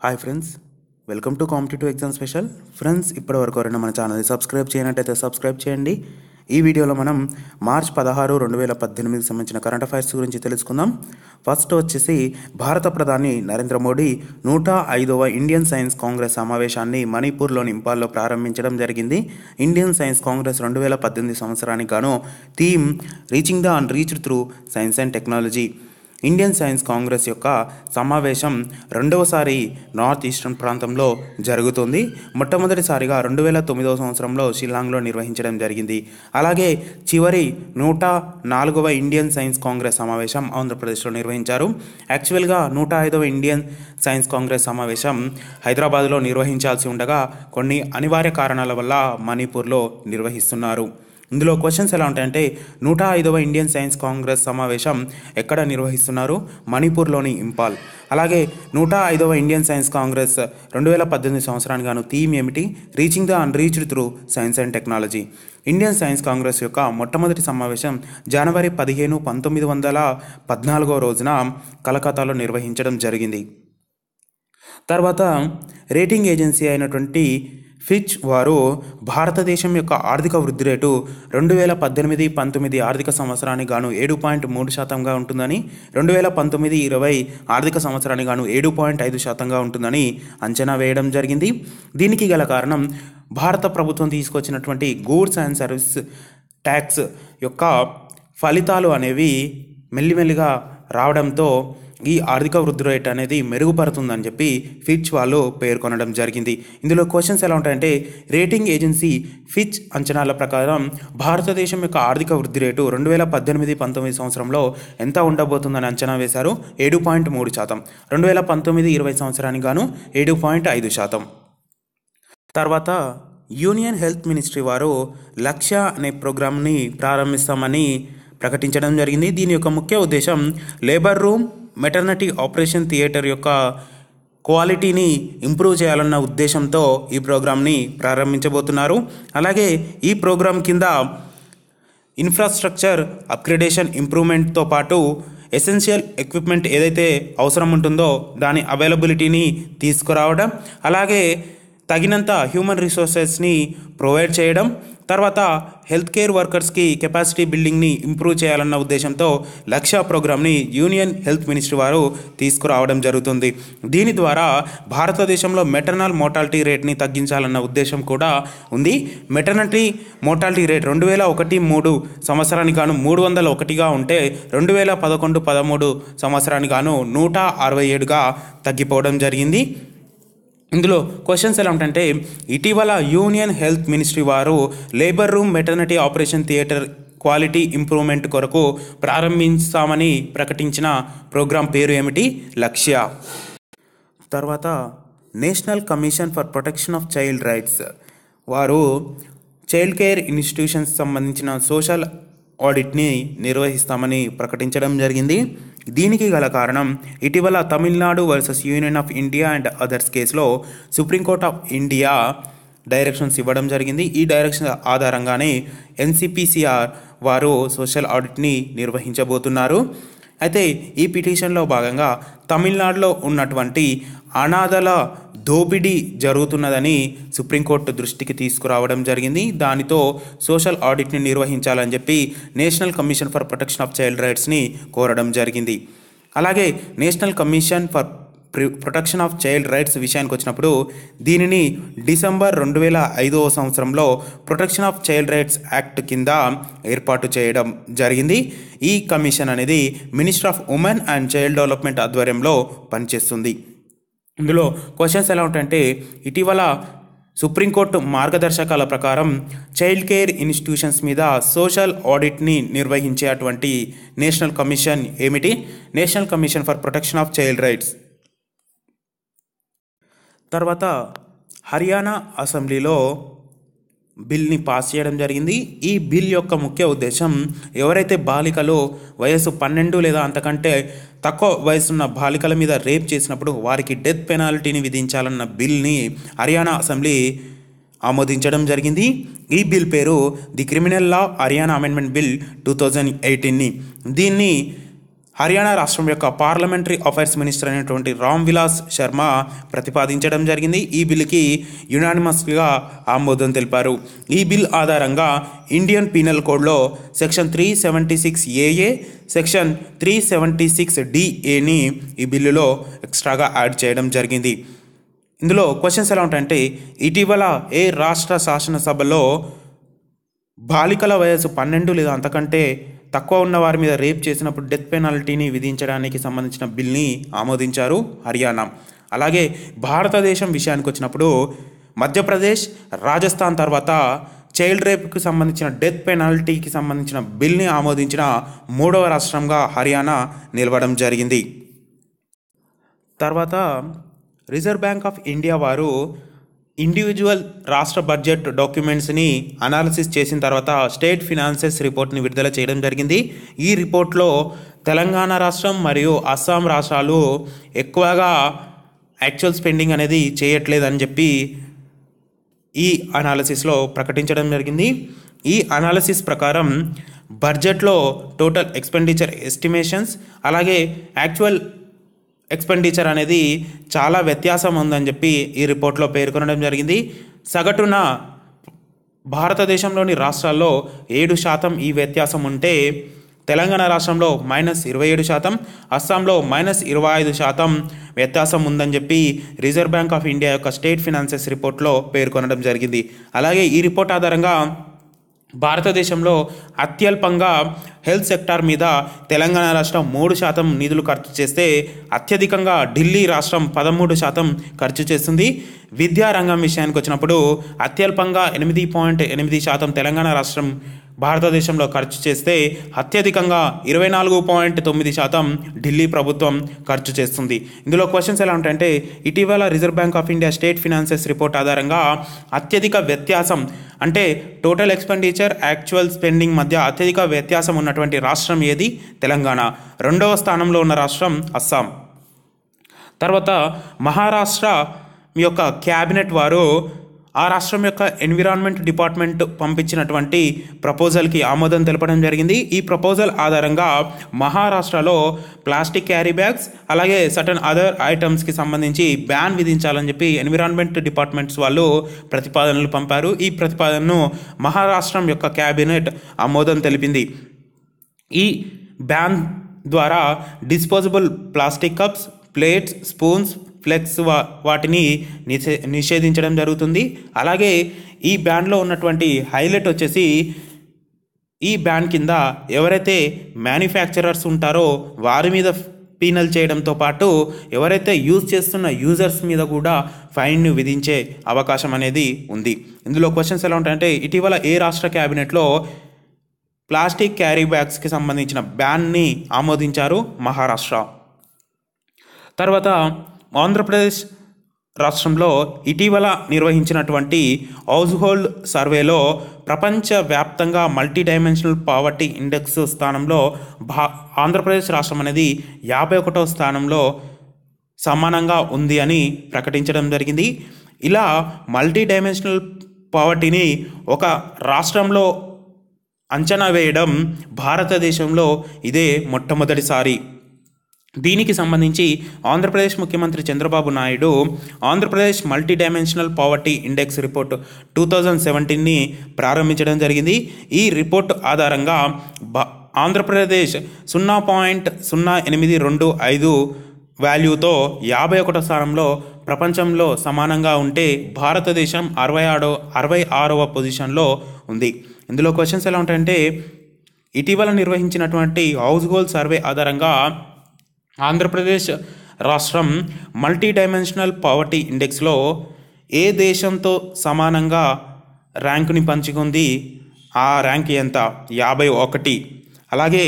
hi friends welcome to competitive exam special friends ఇప్పటివరకు ఎవరైనా మన ఛానల్ని సబ్స్క్రైబ్ చేయనట్టయితే సబ్స్క్రైబ్ చేయండి ఈ వీడియోలో మనం మార్చ్ పదహారు రెండు వేల పద్దెనిమిదికి సంబంధించిన కరెంట్ అఫైర్స్ గురించి తెలుసుకుందాం ఫస్ట్ వచ్చేసి భారత ప్రధాని నరేంద్ర మోడీ నూట ఐదవ ఇండియన్ సైన్స్ కాంగ్రెస్ సమావేశాన్ని మణిపూర్లోని ఇంపాల్లో ప్రారంభించడం జరిగింది ఇండియన్ సైన్స్ కాంగ్రెస్ రెండు వేల పద్దెనిమిది సంవత్సరానికి గాను theme reaching the unreached through science and technology Indian Science Congress యొక్క సమావేశం రెండవసారి నార్త్ ఈస్టర్న్ ప్రాంతంలో జరుగుతుంది మొట్టమొదటిసారిగా రెండు వేల తొమ్మిదవ సంవత్సరంలో షిల్లాంగ్లో నిర్వహించడం జరిగింది అలాగే చివరి నూట నాలుగవ ఇండియన్ సైన్స్ కాంగ్రెస్ సమావేశం ఆంధ్రప్రదేశ్లో నిర్వహించారు యాక్చువల్గా నూట ఐదవ ఇండియన్ సైన్స్ కాంగ్రెస్ సమావేశం హైదరాబాద్లో నిర్వహించాల్సి ఉండగా కొన్ని అనివార్య కారణాల వల్ల మణిపూర్లో నిర్వహిస్తున్నారు ఇందులో క్వశ్చన్స్ ఎలా ఉంటాయంటే నూట ఐదవ ఇండియన్ సైన్స్ కాంగ్రెస్ సమావేశం ఎక్కడ నిర్వహిస్తున్నారు మణిపూర్లోని ఇంపాల్ అలాగే నూట ఐదవ ఇండియన్ సైన్స్ కాంగ్రెస్ రెండు వేల పద్దెనిమిది సంవత్సరానికి గాను థీమ్ ఏమిటి reaching the unreached through science and technology Indian Science Congress యొక్క మొట్టమొదటి సమావేశం జనవరి పదిహేను పంతొమ్మిది వందల పద్నాలుగో రోజున కలకత్తాలో నిర్వహించడం జరిగింది తర్వాత రేటింగ్ ఏజెన్సీ అయినటువంటి ఫిచ్ వారు భారతదేశం యొక్క ఆర్థిక వృద్ధి రేటు రెండు వేల పద్దెనిమిది పంతొమ్మిది ఆర్థిక సంవత్సరానికి గాను ఏడు పాయింట్ మూడు శాతంగా ఉంటుందని రెండు వేల పంతొమ్మిది ఇరవై ఆర్థిక సంవత్సరానికి గాను ఏడు పాయింట్ ఐదు శాతంగా ఉంటుందని అంచనా వేయడం జరిగింది దీనికి గల కారణం భారత ప్రభుత్వం తీసుకొచ్చినటువంటి గూడ్స్ అండ్ సర్వీస్ ట్యాక్స్ యొక్క ఫలితాలు అనేవి మెల్లిమెల్లిగా రావడంతో ఈ ఆర్థిక వృద్ధి రేట్ అనేది మెరుగుపడుతుందని చెప్పి ఫిచ్ వాళ్ళు పేర్కొనడం జరిగింది ఇందులో క్వశ్చన్స్ ఎలా ఉంటాయంటే రేటింగ్ ఏజెన్సీ ఫిచ్ అంచనాల ప్రకారం భారతదేశం యొక్క ఆర్థిక వృద్ధి రేటు రెండు వేల పద్దెనిమిది పంతొమ్మిది సంవత్సరంలో ఎంత ఉండబోతుందని అంచనా వేశారు ఏడు పాయింట్ మూడు శాతం రెండు వేల పంతొమ్మిది ఇరవై సంవత్సరానికి గాను ఏడు పాయింట్ ఐదు శాతం తర్వాత యూనియన్ హెల్త్ మినిస్ట్రీ వారు లక్ష్య అనే ప్రోగ్రామ్ని ప్రారంభిస్తామని ప్రకటించడం జరిగింది దీని యొక్క ముఖ్య ఉద్దేశం labour room maternity operation theatre యొక్క క్వాలిటీని ఇంప్రూవ్ చేయాలన్న ఉద్దేశంతో ఈ ప్రోగ్రామ్ని ప్రారంభించబోతున్నారు అలాగే ఈ ప్రోగ్రాం కింద ఇన్ఫ్రాస్ట్రక్చర్ అప్గ్రేడేషన్ ఇంప్రూవ్మెంట్తో పాటు ఎసెన్షియల్ ఎక్విప్మెంట్ ఏదైతే అవసరం ఉంటుందో దాని అవైలబిలిటీని తీసుకురావడం అలాగే తగినంత హ్యూమన్ రిసోర్సెస్ని ప్రొవైడ్ చేయడం తర్వాత హెల్త్ కేర్ వర్కర్స్కి కెపాసిటీ బిల్డింగ్ని ఇంప్రూవ్ చేయాలన్న ఉద్దేశంతో లక్ష్య ప్రోగ్రామ్ని యూనియన్ హెల్త్ మినిస్ట్రీ వారు తీసుకురావడం జరుగుతుంది దీని ద్వారా భారతదేశంలో మెటర్నల్ మోటాలిటీ రేట్ని తగ్గించాలన్న ఉద్దేశం కూడా ఉంది మెటర్నిటీ మోటాలిటీ రేట్ రెండు వేల ఒకటి మూడు సంవత్సరానికి గాను మూడు వందల ఒకటిగా ఉంటే రెండు వేల పదకొండు పదమూడు సంవత్సరానికి గాను నూట అరవై ఏడుగా తగ్గిపోవడం జరిగింది ఇందులో క్వశ్చన్స్ ఎలా ఉంటాయంటే ఇటీవల యూనియన్ హెల్త్ మినిస్ట్రీ వారు labour room maternity operation theatre quality improvement కొరకు ప్రారంభిస్తామని ప్రకటించిన ప్రోగ్రాం పేరు ఏమిటి లక్ష్య తర్వాత National Commission for Protection of Child Rights వారు చైల్డ్ కేర్ ఇన్స్టిట్యూషన్స్ సంబంధించిన సోషల్ ఆడిట్ని నిర్వహిస్తామని ప్రకటించడం జరిగింది దీనికి గల కారణం ఇటీవల Tamil Nadu versus Union of India and others కేసులో సుప్రీంకోర్ట్ ఆఫ్ ఇండియా డైరెక్షన్స్ ఇవ్వడం జరిగింది ఈ డైరెక్షన్ ఆధారంగానే ఎన్సిపిసిఆర్ వారు సోషల్ ఆడిట్ని నిర్వహించబోతున్నారు అయితే ఈ పిటిషన్లో భాగంగా తమిళనాడులో ఉన్నటువంటి అనాథల దోపిడీ జరుగుతున్నదని సుప్రీంకోర్టు దృష్టికి తీసుకురావడం జరిగింది దానితో సోషల్ ఆడిట్ని నిర్వహించాలని చెప్పి National Commission for Protection of Child రైట్స్ని కోరడం జరిగింది అలాగే National Commission for Protection of Child Rights విషయానికి వచ్చినప్పుడు దీనిని డిసెంబర్ రెండు వేల ఐదవ సంవత్సరంలో Protection of Child Rights Act కింద ఏర్పాటు చేయడం జరిగింది ఈ కమిషన్ అనేది minister of women and child development ఆధ్వర్యంలో పనిచేస్తుంది ఇందులో క్వశ్చన్స్ ఎలా ఉంటాయంటే ఇటీవల సుప్రీంకోర్టు మార్గదర్శకాల ప్రకారం చైల్డ్ కేర్ ఇన్స్టిట్యూషన్స్ మీద సోషల్ ఆడిట్ని నిర్వహించే అటువంటి నేషనల్ కమిషన్ ఏమిటి National Commission for Protection of Child Rights తర్వాత హర్యానా అసెంబ్లీలో బిల్ని పాస్ చేయడం జరిగింది ఈ బిల్ యొక్క ముఖ్య ఉద్దేశం ఎవరైతే బాలికలు వయసు పన్నెండు లేదా అంతకంటే తక్కువ వయసున్న బాలికల మీద రేప్ చేసినప్పుడు వారికి డెత్ పెనాల్టీని విధించాలన్న బిల్ని హర్యానా అసెంబ్లీ ఆమోదించడం జరిగింది ఈ బిల్ పేరు the criminal law Haryana amendment bill two thousand ఎయిటీన్ని దీన్ని హర్యానా రాష్ట్రం యొక్క పార్లమెంటరీ అఫైర్స్ మినిస్టర్ అయినటువంటి రామ్ విలాస్ శర్మ ప్రతిపాదించడం జరిగింది ఈ బిల్లుకి యునానిమస్గా ఆమోదం తెలిపారు ఈ బిల్ ఆధారంగా ఇండియన్ పీనల్ కోడ్లో section three seventy six AA section three seventy six డిఏని ఈ బిల్లులో ఎక్స్ట్రాగా యాడ్ చేయడం జరిగింది ఇందులో క్వశ్చన్స్ ఎలా ఉంటాయంటే ఇటీవల ఏ రాష్ట్ర శాసనసభలో బాలికల వయసు పన్నెండు లేదా అంతకంటే తక్కువ ఉన్న వారి మీద రేప్ చేసినప్పుడు డెత్ పెనాల్టీని విధించడానికి సంబంధించిన బిల్ని ఆమోదించారు హర్యానా అలాగే భారతదేశం విషయానికి వచ్చినప్పుడు మధ్యప్రదేశ్ రాజస్థాన్ తర్వాత చైల్డ్ రేప్కి సంబంధించిన డెత్ పెనాల్టీకి సంబంధించిన బిల్ని ఆమోదించిన మూడవ రాష్ట్రంగా హర్యానా నిలవడం జరిగింది తర్వాత రిజర్వ్ బ్యాంక్ ఆఫ్ ఇండియా వారు ఇండివిజువల్ రాష్ట్ర బడ్జెట్ డాక్యుమెంట్స్ని అనాలిసిస్ చేసిన తర్వాత స్టేట్ ఫినాన్సెస్ రిపోర్ట్ని విడుదల చేయడం జరిగింది ఈ రిపోర్ట్లో తెలంగాణ రాష్ట్రం మరియు అస్సాం రాష్ట్రాలు ఎక్కువగా యాక్చువల్ స్పెండింగ్ అనేది చేయట్లేదని చెప్పి ఈ అనాలిసిస్లో ప్రకటించడం జరిగింది ఈ అనాలిసిస్ ప్రకారం బడ్జెట్లో టోటల్ ఎక్స్పెండిచర్ ఎస్టిమేషన్స్ అలాగే యాక్చువల్ ఎక్స్పెండిచర్ అనేది చాలా వ్యత్యాసం ఉందని చెప్పి ఈ రిపోర్ట్లో పేర్కొనడం జరిగింది సగటున భారతదేశంలోని రాష్ట్రాల్లో ఏడు శాతం ఈ వ్యత్యాసం ఉంటే తెలంగాణ రాష్ట్రంలో మైనస్ ఇరవై ఏడు శాతం అస్సాంలో మైనస్ ఇరవై ఐదు శాతం వ్యత్యాసం ఉందని చెప్పి రిజర్వ్ బ్యాంక్ ఆఫ్ ఇండియా యొక్క స్టేట్ ఫినాన్సెస్ రిపోర్ట్లో పేర్కొనడం జరిగింది అలాగే ఈ రిపోర్ట్ ఆధారంగా భారతదేశంలో అత్యల్పంగా హెల్త్ సెక్టార్ మీద తెలంగాణ రాష్ట్రం మూడు శాతం నిధులు ఖర్చు చేస్తే అత్యధికంగా ఢిల్లీ రాష్ట్రం పదమూడు శాతం ఖర్చు చేస్తుంది విద్యారంగం విషయానికి వచ్చినప్పుడు అత్యల్పంగా ఎనిమిది పాయింట్ ఎనిమిది శాతం తెలంగాణ రాష్ట్రం భారతదేశంలో ఖర్చు చేస్తే అత్యధికంగా ఇరవై నాలుగు పాయింట్ తొమ్మిది శాతం ఢిల్లీ ప్రభుత్వం ఖర్చు చేస్తుంది ఇందులో క్వశ్చన్స్ ఎలా ఉంటాయంటే ఇటీవల reserve bank of India state finances report ఆధారంగా అత్యధిక వ్యత్యాసం అంటే టోటల్ ఎక్స్పెండిచర్ యాక్చువల్ స్పెండింగ్ మధ్య అత్యధిక వ్యత్యాసం ఉన్నటువంటి రాష్ట్రం ఏది తెలంగాణ రెండవ స్థానంలో ఉన్న రాష్ట్రం అస్సాం తర్వాత మహారాష్ట్ర యొక్క క్యాబినెట్ వారు ఆ రాష్ట్రం యొక్క ఎన్విరాన్మెంట్ డిపార్ట్మెంట్ పంపించినటువంటి ప్రపోజల్కి ఆమోదం తెలపడం జరిగింది ఈ ప్రపోజల్ ఆధారంగా మహారాష్ట్రలో ప్లాస్టిక్ క్యారీ బ్యాగ్స్ అలాగే సటన్ అదర్ ఐటమ్స్కి సంబంధించి బ్యాన్ విధించాలని చెప్పి ఎన్విరాన్మెంట్ డిపార్ట్మెంట్స్ వాళ్ళు ప్రతిపాదనలు పంపారు ఈ ప్రతిపాదనను మహారాష్ట్రం యొక్క క్యాబినెట్ ఆమోదం తెలిపింది ఈ బ్యాన్ ద్వారా disposable plastic cups plates spoons flex వా వాటిని నిషే నిషేధించడం జరుగుతుంది అలాగే ఈ బ్యాన్లో ఉన్నటువంటి హైలైట్ వచ్చేసి ఈ బ్యాన్ కింద ఎవరైతే మ్యానుఫ్యాక్చరర్స్ ఉంటారో వారి మీద పీనల్ చేయడంతో పాటు ఎవరైతే యూజ్ చేస్తున్న యూజర్స్ మీద కూడా ఫైన్ విధించే అవకాశం అనేది ఉంది ఇందులో క్వశ్చన్స్ ఎలా ఉంటాయంటే ఇటీవల ఏ రాష్ట్ర క్యాబినెట్లో ప్లాస్టిక్ క్యారీ బ్యాగ్స్కి సంబంధించిన బ్యాన్ని ఆమోదించారు మహారాష్ట్ర తర్వాత ఆంధ్రప్రదేశ్ రాష్ట్రంలో ఇటీవల నిర్వహించినటువంటి హౌస్ హోల్డ్ సర్వేలో ప్రపంచవ్యాప్తంగా మల్టీ డైమెన్షనల్ పావర్టీ ఇండెక్స్ స్థానంలో భా ఆంధ్రప్రదేశ్ రాష్ట్రం అనేది యాభై ఒకటో స్థానంలో సమానంగా ఉంది అని ప్రకటించడం జరిగింది ఇలా మల్టీ డైమెన్షనల్ పావర్టీని ఒక రాష్ట్రంలో అంచనా వేయడం భారతదేశంలో ఇదే మొట్టమొదటిసారి దీనికి సంబంధించి ఆంధ్రప్రదేశ్ ముఖ్యమంత్రి Chandrababu Naidu Andhra Pradesh multi dimensional poverty index report two thousand సెవెంటీన్ని ప్రారంభించడం జరిగింది ఈ రిపోర్ట్ ఆధారంగా బా ఆంధ్రప్రదేశ్ సున్నా పాయింట్ సున్నా ఎనిమిది రెండు ఐదు వాల్యూతో యాభై ఒకటో స్థానంలో ప్రపంచంలో సమానంగా ఉంటే భారతదేశం అరవై ఆడో అరవై ఆరవ పొజిషన్లో ఉంది ఇందులో క్వశ్చన్స్ ఎలా ఉంటాయంటే ఇటీవల నిర్వహించినటువంటి హౌస్ హోల్డ్ సర్వే ఆధారంగా ఆంధ్రప్రదేశ్ రాష్ట్రం మల్టీ డైమెన్షనల్ పావర్టీ ఇండెక్స్లో ఏ దేశంతో సమానంగా ర్యాంకుని పంచుకుంది ఆ ర్యాంక్ ఎంత యాభై ఒకటి అలాగే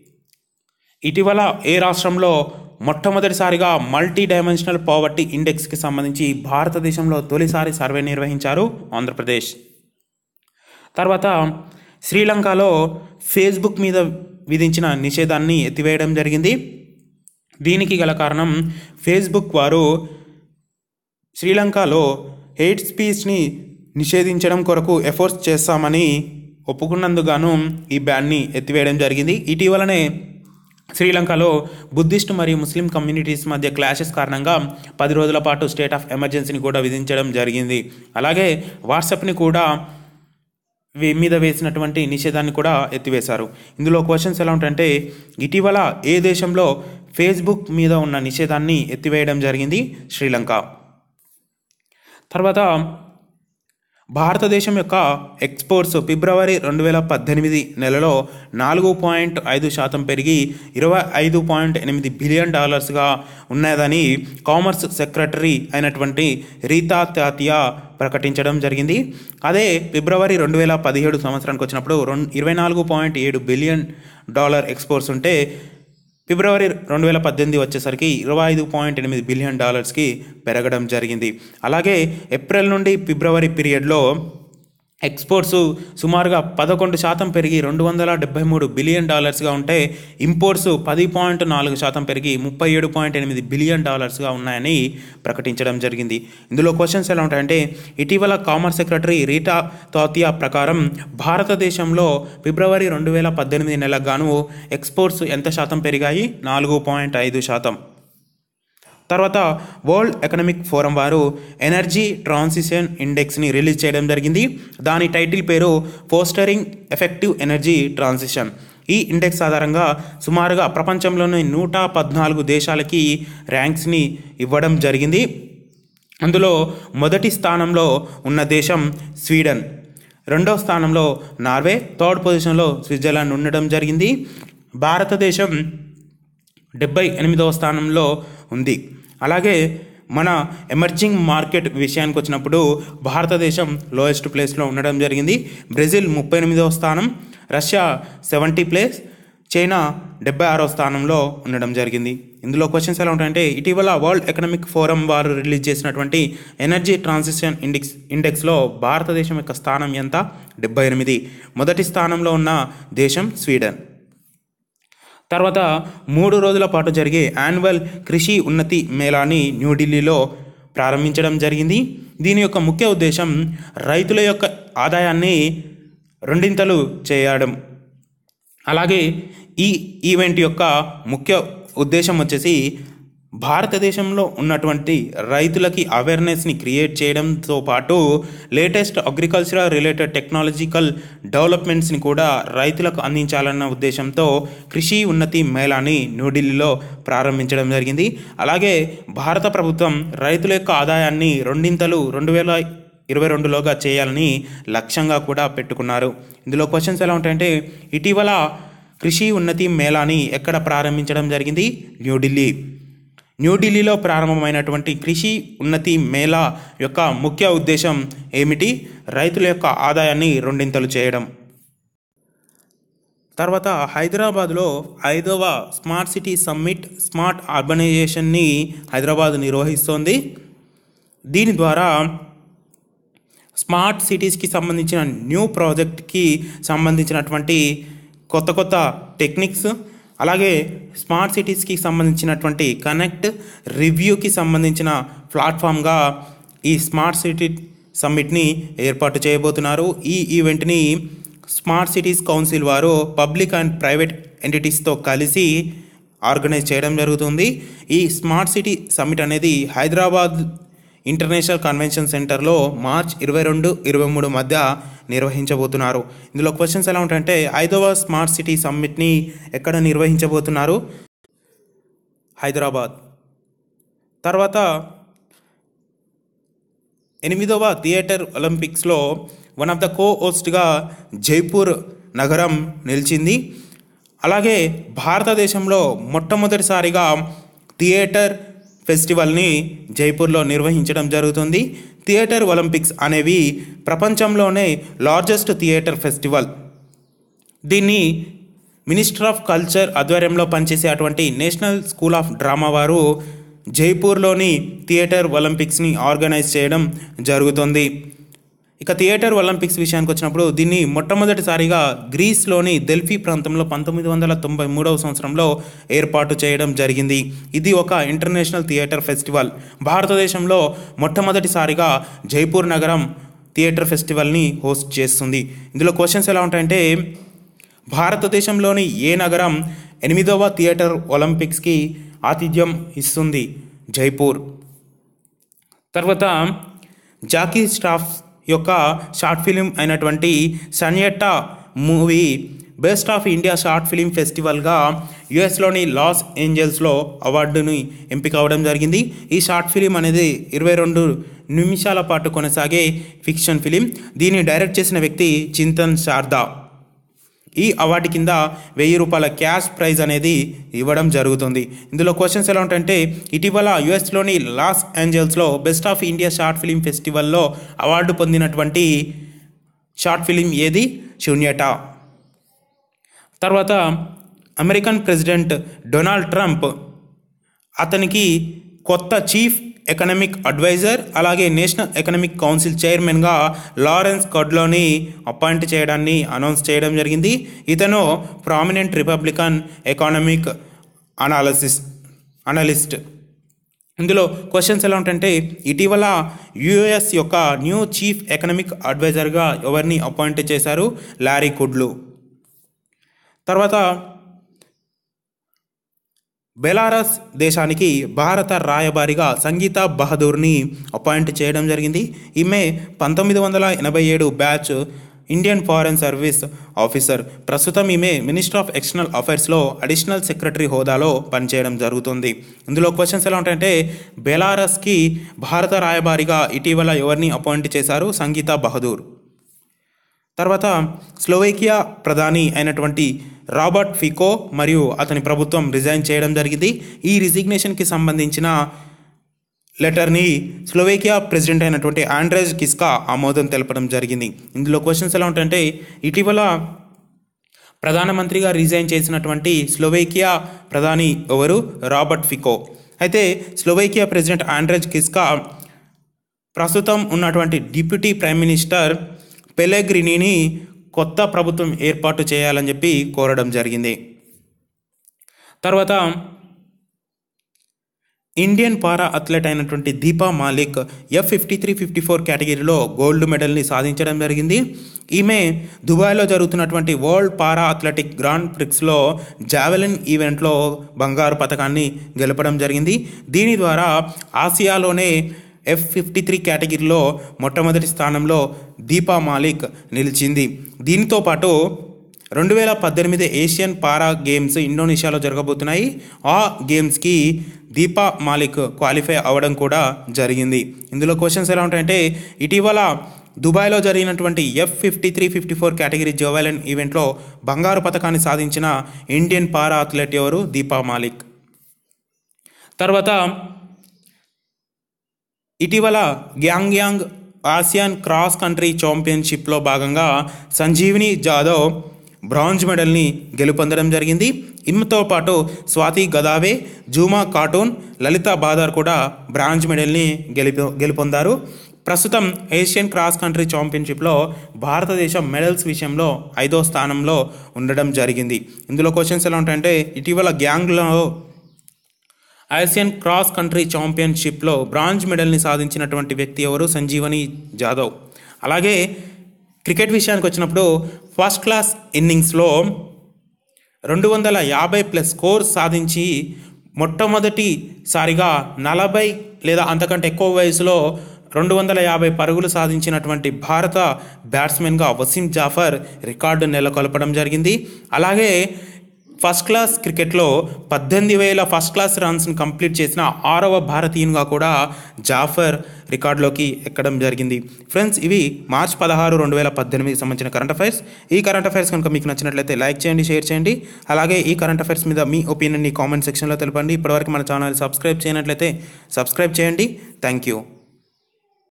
ఇటీవల ఏ రాష్ట్రంలో మొట్టమొదటిసారిగా మల్టీ డైమెన్షనల్ పావర్టీ ఇండెక్స్కి సంబంధించి భారతదేశంలో తొలిసారి సర్వే నిర్వహించారు ఆంధ్రప్రదేశ్ తర్వాత శ్రీలంకలో ఫేస్బుక్ మీద విధించిన నిషేధాన్ని ఎత్తివేయడం జరిగింది దీనికి గల కారణం ఫేస్బుక్ వారు శ్రీలంకలో హెయిట్ స్పీచ్ని నిషేధించడం కొరకు ఎఫర్ట్స్ చేస్తామని ఒప్పుకున్నందుకు గాను ఈ బ్యాన్ని ఎత్తివేయడం జరిగింది ఇటీవలనే శ్రీలంకలో బుద్ధిస్ట్ మరియు ముస్లిం కమ్యూనిటీస్ మధ్య క్లాషెస్ కారణంగా పది రోజుల పాటు స్టేట్ ఆఫ్ ఎమర్జెన్సీని కూడా విధించడం జరిగింది అలాగే వాట్సాప్ని కూడా వీ- మీద వేసినటువంటి నిషేధాన్ని కూడా ఎత్తివేశారు ఇందులో క్వశ్చన్స్ ఎలా ఉంటాయంటే ఇటీవల ఏ దేశంలో ఫేస్బుక్ మీద ఉన్న నిషేధాన్ని ఎత్తివేయడం జరిగింది శ్రీలంక తర్వాత భారతదేశం యొక్క ఎక్స్పోర్ట్స్ ఫిబ్రవరి రెండు వేల పద్దెనిమిది నెలలో నాలుగు పాయింట్ ఐదు శాతం పెరిగి ఇరవై ఐదు పాయింట్ ఎనిమిది బిలియన్ డాలర్స్గా ఉన్నదని కామర్స్ సెక్రటరీ అయినటువంటి రీతా తాతియా ప్రకటించడం జరిగింది అదే ఫిబ్రవరి రెండు వేల పదిహేడు సంవత్సరానికి వచ్చినప్పుడు రెండు ఇరవై నాలుగు పాయింట్ ఏడు బిలియన్ డాలర్ ఎక్స్పోర్ట్స్ ఉంటే ఫిబ్రవరి రెండు వేల పద్దెనిమిది వచ్చేసరికి ఇరవై ఐదు పాయింట్ ఎనిమిది బిలియన్ డాలర్స్కి పెరగడం జరిగింది అలాగే ఏప్రిల్ నుండి ఫిబ్రవరి పీరియడ్లో ఎక్స్పోర్ట్స్ సుమారుగా పదకొండు శాతం పెరిగి రెండు వందల డెబ్బై మూడు బిలియన్ డాలర్స్గా ఉంటే ఇంపోర్ట్స్ పది పాయింట్ నాలుగు శాతం పెరిగి ముప్పై ఏడు పాయింట్ ఎనిమిది బిలియన్ డాలర్స్గా ఉన్నాయని ప్రకటించడం జరిగింది ఇందులో క్వశ్చన్స్ ఎలా ఉంటాయంటే ఇటీవల కామర్స్ సెక్రటరీ రీటా తాతియా ప్రకారం భారతదేశంలో ఫిబ్రవరి రెండు వేల పద్దెనిమిది నెలకు గాను ఎక్స్పోర్ట్స్ ఎంత శాతం పెరిగాయి నాలుగు పాయింట్ ఐదు శాతం తర్వాత వరల్డ్ ఎకనామిక్ ఫోరం వారు ఎనర్జీ ట్రాన్సిషన్ ఇండెక్స్ని రిలీజ్ చేయడం జరిగింది దాని టైటిల్ పేరు పోస్టరింగ్ ఎఫెక్టివ్ ఎనర్జీ ట్రాన్సిషన్ ఈ ఇండెక్స్ ఆధారంగా సుమారుగా ప్రపంచంలోని నూట పద్నాలుగు దేశాలకి ర్యాంక్స్ని ఇవ్వడం జరిగింది అందులో మొదటి స్థానంలో ఉన్న దేశం స్వీడన్ రెండవ స్థానంలో నార్వే థర్డ్ పొజిషన్లో స్విట్జర్లాండ్ ఉండడం జరిగింది భారతదేశం డెబ్బై ఎనిమిదవ స్థానంలో ఉంది అలాగే మన ఎమర్జింగ్ మార్కెట్ విషయానికి వచ్చినప్పుడు భారతదేశం లోయెస్ట్ ప్లేస్లో ఉండడం జరిగింది బ్రెజిల్ ముప్పై ఎనిమిదవ స్థానం రష్యా సెవెంటీ ప్లేస్ చైనా డెబ్బై ఆరో స్థానంలో ఉండడం జరిగింది ఇందులో క్వశ్చన్స్ ఎలా ఉంటాయంటే ఇటీవల వరల్డ్ ఎకనామిక్ ఫోరం వారు రిలీజ్ చేసినటువంటి ఎనర్జీ ట్రాన్సిషన్ ఇండెక్స్ ఇండెక్స్లో భారతదేశం యొక్క స్థానం ఎంత డెబ్బై ఎనిమిది మొదటి స్థానంలో ఉన్న దేశం స్వీడన్ తర్వాత మూడు రోజుల పాటు జరిగే యాన్యువల్ కృషి ఉన్నతి మేళాని న్యూఢిల్లీలో ప్రారంభించడం జరిగింది దీని యొక్క ముఖ్య ఉద్దేశం రైతుల యొక్క ఆదాయాన్ని రెండింతలు చేయడం అలాగే ఈ ఈవెంట్ యొక్క ముఖ్య ఉద్దేశం వచ్చేసి భారతదేశంలో ఉన్నటువంటి రైతులకి అవేర్నెస్ని క్రియేట్ చేయడంతో పాటు లేటెస్ట్ అగ్రికల్చరల్ రిలేటెడ్ టెక్నాలజికల్ డెవలప్మెంట్స్ని కూడా రైతులకు అందించాలన్న ఉద్దేశంతో కృషి ఉన్నతి మేళాని న్యూఢిల్లీలో ప్రారంభించడం జరిగింది అలాగే భారత ప్రభుత్వం రైతుల యొక్క ఆదాయాన్ని రెండింతలు రెండు వేల ఇరవై రెండులోగా చేయాలని లక్ష్యంగా కూడా పెట్టుకున్నారు ఇందులో క్వశ్చన్స్ ఎలా ఉంటాయంటే ఇటీవల కృషి ఉన్నతి మేళాని ఎక్కడ ప్రారంభించడం జరిగింది న్యూఢిల్లీ న్యూఢిల్లీలో ప్రారంభమైనటువంటి కృషి ఉన్నతి మేళా యొక్క ముఖ్య ఉద్దేశం ఏమిటి రైతుల యొక్క ఆదాయాన్ని రెండింతలు చేయడం తర్వాత హైదరాబాద్లో ఐదవ స్మార్ట్ సిటీ సమ్మిట్ స్మార్ట్ అర్బనైజేషన్ని హైదరాబాద్ నిర్వహిస్తోంది దీని ద్వారా స్మార్ట్ సిటీస్కి సంబంధించిన న్యూ ప్రాజెక్ట్కి సంబంధించినటువంటి కొత్త కొత్త టెక్నిక్స్ అలాగే స్మార్ట్ సిటీస్కి సంబంధించినటువంటి కనెక్ట్ రివ్యూకి సంబంధించిన ప్లాట్ఫామ్గా ఈ స్మార్ట్ సిటీ సమ్మిట్ని ఏర్పాటు చేయబోతున్నారు ఈ ఈవెంట్ని స్మార్ట్ సిటీస్ కౌన్సిల్ వారు పబ్లిక్ అండ్ ప్రైవేట్ ఎంటిటీస్తో కలిసి ఆర్గనైజ్ చేయడం జరుగుతుంది ఈ స్మార్ట్ సిటీ సమ్మిట్ అనేది హైదరాబాద్ ఇంటర్నేషనల్ కన్వెన్షన్ సెంటర్లో మార్చ్ ఇరవై రెండు ఇరవై మూడు మధ్య నిర్వహించబోతున్నారు ఇందులో క్వశ్చన్స్ ఎలా ఉంటాయంటే ఐదవ స్మార్ట్ సిటీ సమ్మిట్ని ఎక్కడ నిర్వహించబోతున్నారు హైదరాబాద్ తర్వాత ఎనిమిదవ థియేటర్ ఒలింపిక్స్లో వన్ ఆఫ్ ద కో హోస్ట్గా జైపూర్ నగరం నిలిచింది అలాగే భారతదేశంలో మొట్టమొదటిసారిగా థియేటర్ ఫెస్టివల్ని జైపూర్లో నిర్వహించడం జరుగుతుంది థియేటర్ ఒలింపిక్స్ అనేవి ప్రపంచంలోనే లార్జెస్ట్ థియేటర్ ఫెస్టివల్ దీన్ని మినిస్టర్ ఆఫ్ కల్చర్ ఆధ్వర్యంలో పనిచేసే అటువంటి నేషనల్ స్కూల్ ఆఫ్ డ్రామా వారు జైపూర్లోని థియేటర్ ఒలింపిక్స్ని ఆర్గనైజ్ చేయడం జరుగుతుంది ఇక థియేటర్ ఒలింపిక్స్ విషయానికి వచ్చినప్పుడు దీన్ని మొట్టమొదటిసారిగా గ్రీస్లోని డెల్ఫీ ప్రాంతంలో పంతొమ్మిది వందల తొంభై మూడవ సంవత్సరంలో ఏర్పాటు చేయడం జరిగింది ఇది ఒక ఇంటర్నేషనల్ థియేటర్ ఫెస్టివల్ భారతదేశంలో మొట్టమొదటిసారిగా జైపూర్ నగరం థియేటర్ ఫెస్టివల్ని హోస్ట్ చేస్తుంది ఇందులో క్వశ్చన్స్ ఎలా ఉంటాయంటే భారతదేశంలోని ఏ నగరం ఎనిమిదవ థియేటర్ ఒలింపిక్స్కి ఆతిథ్యం ఇస్తుంది జైపూర్ తర్వాత జాకీ స్టాఫ్ యొక్క షార్ట్ ఫిలిం అయినటువంటి సన్యట్టా movie best of India short film ఫెస్టివల్గా యుఎస్లోని లాస్ ఏంజల్స్లో అవార్డుని ఎంపిక అవ్వడం జరిగింది ఈ షార్ట్ ఫిలిం అనేది ఇరవై రెండు నిమిషాల పాటు కొనసాగే ఫిక్షన్ ఫిలిం దీన్ని డైరెక్ట్ చేసిన వ్యక్తి చింతన్ శారదా ఈ అవార్డు కింద వెయ్యి రూపాయల క్యాష్ ప్రైజ్ అనేది ఇవ్వడం జరుగుతుంది ఇందులో క్వశ్చన్స్ ఎలా ఉంటాయంటే ఇటీవల యుఎస్లోని లాస్ ఏంజల్స్లో best of India short film ఫెస్టివల్లో అవార్డు పొందినటువంటి షార్ట్ ఫిలిం ఏది శూన్యట తర్వాత అమెరికన్ ప్రెసిడెంట్ డొనాల్డ్ ట్రంప్ అతనికి కొత్త చీఫ్ ఎకనామిక్ అడ్వైజర్ అలాగే నేషనల్ ఎకనామిక్ కౌన్సిల్ చైర్మన్గా లారెన్స్ కడ్లోని అపాయింట్ చేయడాన్ని అనౌన్స్ చేయడం జరిగింది ఇతను prominent republican economic analysis analyst ఇందులో క్వశ్చన్స్ ఎలా ఉంటాయంటే ఇటీవల యుఎస్ యొక్క న్యూ చీఫ్ ఎకనామిక్ అడ్వైజర్గా ఎవరిని అపాయింట్ చేశారు లారీ కుడ్లు తర్వాత బెలారస్ దేశానికి భారత రాయబారిగా సంగీత బహదూర్ని అపాయింట్ చేయడం జరిగింది ఈమె పంతొమ్మిది వందల ఎనభై ఏడు batch Indian foreign service officer ప్రస్తుతం ఈమె మినిస్టర్ ఆఫ్ ఎక్స్టర్నల్ అఫైర్స్లో అడిషనల్ సెక్రటరీ హోదాలో పనిచేయడం జరుగుతుంది ఇందులో క్వశ్చన్స్ ఎలా ఉంటాయంటే బెలారస్కి భారత రాయబారిగా ఇటీవల ఎవరిని అపాయింట్ చేశారు సంగీత బహదూర్ తర్వాత స్లోవేకియా ప్రధాని అయినటువంటి రాబర్ట్ ఫికో మరియు అతని ప్రభుత్వం రిజైన్ చేయడం జరిగింది ఈ రిజిగ్నేషన్కి సంబంధించిన లెటర్ని స్లోవేకియా ప్రెసిడెంట్ అయినటువంటి ఆండ్రేజ్ కిస్కా ఆమోదం తెలపడం జరిగింది ఇందులో క్వశ్చన్స్ ఎలా ఉంటాయంటే ఇటీవల ప్రధానమంత్రిగా రిజైన్ చేసినటువంటి స్లోవేకియా ప్రధాని ఎవరు రాబర్ట్ ఫికో అయితే స్లోవేకియా ప్రెసిడెంట్ ఆండ్రేజ్ కిస్కా ప్రస్తుతం ఉన్నటువంటి డిప్యూటీ ప్రైమ్ మినిస్టర్ పెలెగ్రినీని కొత్త ప్రభుత్వం ఏర్పాటు చేయాలని చెప్పి కోరడం జరిగింది తర్వాత ఇండియన్ పారా అథ్లెట్ అయినటువంటి Deepa Malik F fifty three fifty four కేటగిరీలో గోల్డ్ మెడల్ని సాధించడం జరిగింది ఈమె దుబాయ్లో జరుగుతున్నటువంటి వరల్డ్ పారా అథ్లెటిక్ గ్రాండ్ ప్రిక్స్లో జావెలిన్ ఈవెంట్లో బంగారు పథకాన్ని గెలపడం జరిగింది దీని ద్వారా ఆసియాలోనే ఎఫ్ ఫిఫ్టీ త్రీ కేటగిరీలో మొట్టమొదటి స్థానంలో దీపా మాలిక్ నిలిచింది దీనితో పాటు రెండు వేల పద్దెనిమిది ఏషియన్ పారా గేమ్స్ ఇండోనేషియాలో జరగబోతున్నాయి ఆ గేమ్స్కి దీపా మాలిక్ క్వాలిఫై అవ్వడం కూడా జరిగింది ఇందులో క్వశ్చన్స్ ఎలా ఉంటాయంటే ఇటీవల దుబాయ్లో జరిగినటువంటి F fifty three fifty four category javelin ఈవెంట్లో బంగారు పథకాన్ని సాధించిన ఇండియన్ పారా అథ్లెట్ ఎవరు దీపా మాలిక్ తర్వాత ఇటీవల గ్యాంగ్యాంగ్ ఆసియాన్ క్రాస్ కంట్రీ ఛాంపియన్షిప్లో భాగంగా సంజీవిని జాదవ్ బ్రాంజ్ మెడల్ని గెలుపొందడం జరిగింది ఈమెతో పాటు స్వాతి గదావే జూమా కార్టూన్ లలిత బాదర్ కూడా బ్రాంజ్ మెడల్ని గెలుపు గెలుపొందారు ప్రస్తుతం ఏషియన్ క్రాస్ కంట్రీ ఛాంపియన్షిప్లో భారతదేశం మెడల్స్ విషయంలో ఐదో స్థానంలో ఉండడం జరిగింది ఇందులో క్వశ్చన్స్ ఎలా ఉంటాయంటే ఇటీవల గ్యాంగ్లో ఆసియన్ క్రాస్ కంట్రీ ఛాంపియన్షిప్లో బ్రాంజ్ మెడల్ని సాధించినటువంటి వ్యక్తి ఎవరు సంజీవని జాదవ్ అలాగే క్రికెట్ విషయానికి వచ్చినప్పుడు ఫస్ట్ క్లాస్ ఇన్నింగ్స్లో రెండు వందల యాభై ప్లస్ స్కోర్ సాధించి మొట్టమొదటిసారిగా నలభై లేదా అంతకంటే ఎక్కువ వయసులో రెండు వందల యాభై పరుగులు సాధించినటువంటి భారత బ్యాట్స్మెన్గా వసీం జాఫర్ రికార్డు నెలకొల్పడం జరిగింది అలాగే ఫస్ట్ క్లాస్ క్రికెట్లో పద్దెనిమిది వేల ఫస్ట్ క్లాస్ రన్స్ని కంప్లీట్ చేసిన ఆరవ భారతీయునిగా కూడా జాఫర్ రికార్డులోకి ఎక్కడం జరిగింది ఫ్రెండ్స్ ఇవి మార్చ్ పదహారు రెండు వేల పద్దెనిమిదికి సంబంధించిన కరెంట్ అఫైర్స్ ఈ కరెంట్ అఫైర్స్ కనుక మీకు నచ్చినట్లయితే లైక్ చేయండి షేర్ చేయండి అలాగే ఈ కరెంట్ అఫైర్స్ మీద మీ ఒపీనియన్ని కామెంట్ సెక్షన్లో తెలపండి ఇప్పటివరకు మన ఛానల్ సబ్స్క్రైబ్ చేయనట్లయితే సబ్స్క్రైబ్ చేయండి థ్యాంక్ యూ